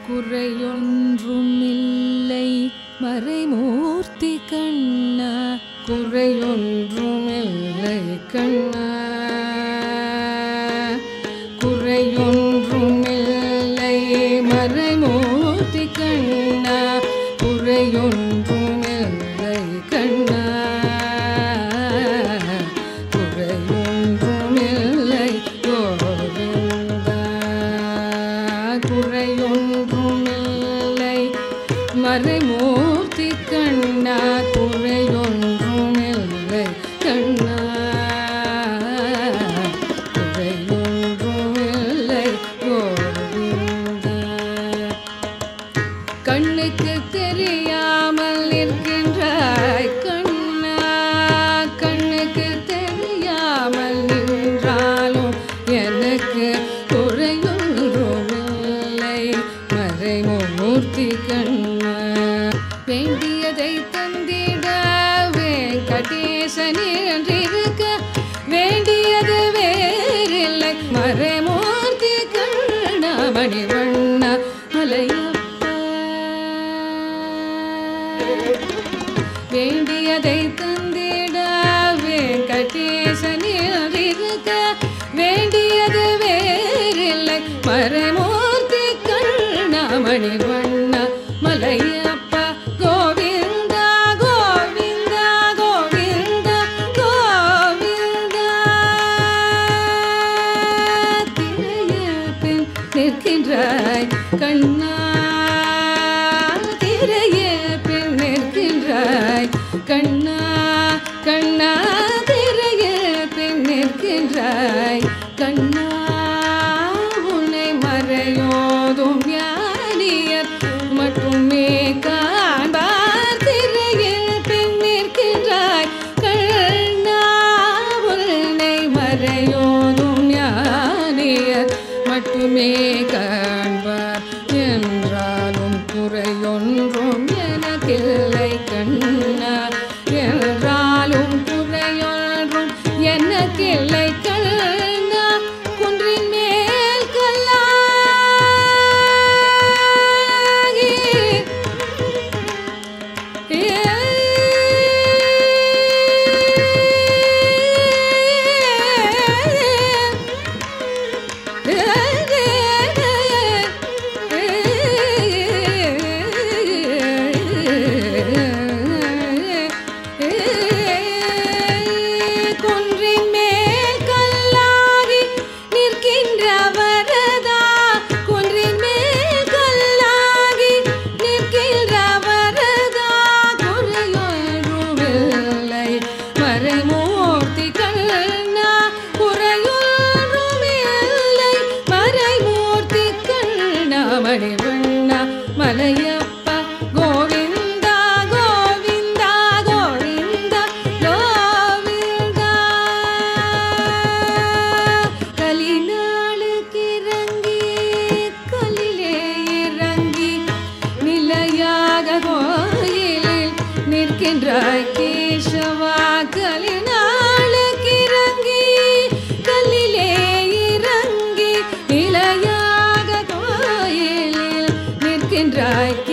குறையொன்றுமில்லை மறைமூர்த்தி கண்ணா குறையொன்றுமில்லை கண்ணா குறையொன்றுமில்லை மறைமூர்த்தி கண்ணா குறையொன்றுமில்லை கண்ணா குறையொன்றுமில்லை கோவிந்தா குறையொன்றுமில்லை மறைமூர்த்தி கண்ணா குறையொன்றுமில்லை கண்ணா குறையொன்றுமில்லை கோவிந்தா கண்ணுக்கு தெரியாமல் இருக்கின்றாய் கண்ணா கண்ணுக்கு தெரியாமல் நின்றாலும் எனக்கு குறையொன்றுமில்லை மறைமூர்த்தி கண்ணா வேண்டியதை தந்திட வெங்கடேசன் என்றிருக்க வேண்டியது வேறில்லை மறைமூர்த்தி கண்ணா மணிவண்ணா மலையப்பா வேண்டியதை தந்திட வெங்கடேசனில் இருக்க வேண்டியது வேறில்லை மறைமூர்த்தி கண்ணாமணி வண்ண மலையப்பா கோவிந்தா கோவிந்தா கோவிந்தா கோவிந்தா திரைய பின் நிற்கின்றாய் கண்ணா திரைய பின் நிற்கின்றாய் கண்ணா கண்ணா திரைய பின் நிற்கின்றாய் கண்ணா உன்னை மறையோதும் ஞானியர் மட்டுமே காண்பார் திரையில் பின் நிற்கின்றாய் கண்ணா உன்னை மறையோதும் ஞானியர் மட்டுமே காண்பார் என்றாலும் குறையொன்றும் எனக்கில்லை கண்ணா என்றாலும் குறையொன்றும் எனக்கில்லை கண்ணா குன்றின் மேல் கல்லாகி குன்றின் மேல் கல்லாகி நிற்கின்ற வரதா குன்றின் மேல் கல்லாகி நிற்கின்ற வரதா குறையொன்றுமில்லை மறைமூர்த்தி கண்ணா குறையொன்றுமில்லை மறைமூர்த்தி கண்ணா மணிவண்ணா மலையப்பா கோவிந்தா கோவிந்தா கோவிந்தா கோவிந்தா கலிநாளுக்கு இறங்கி கலிலே இறங்கி நிலையாக கோயிலில் நிற்கின்றாய் கேசவா கலிநாளுக்கு இறங்கி கல்லிலே இறங்கி நிலையாக கோயிலில் நிற்கின்றாய்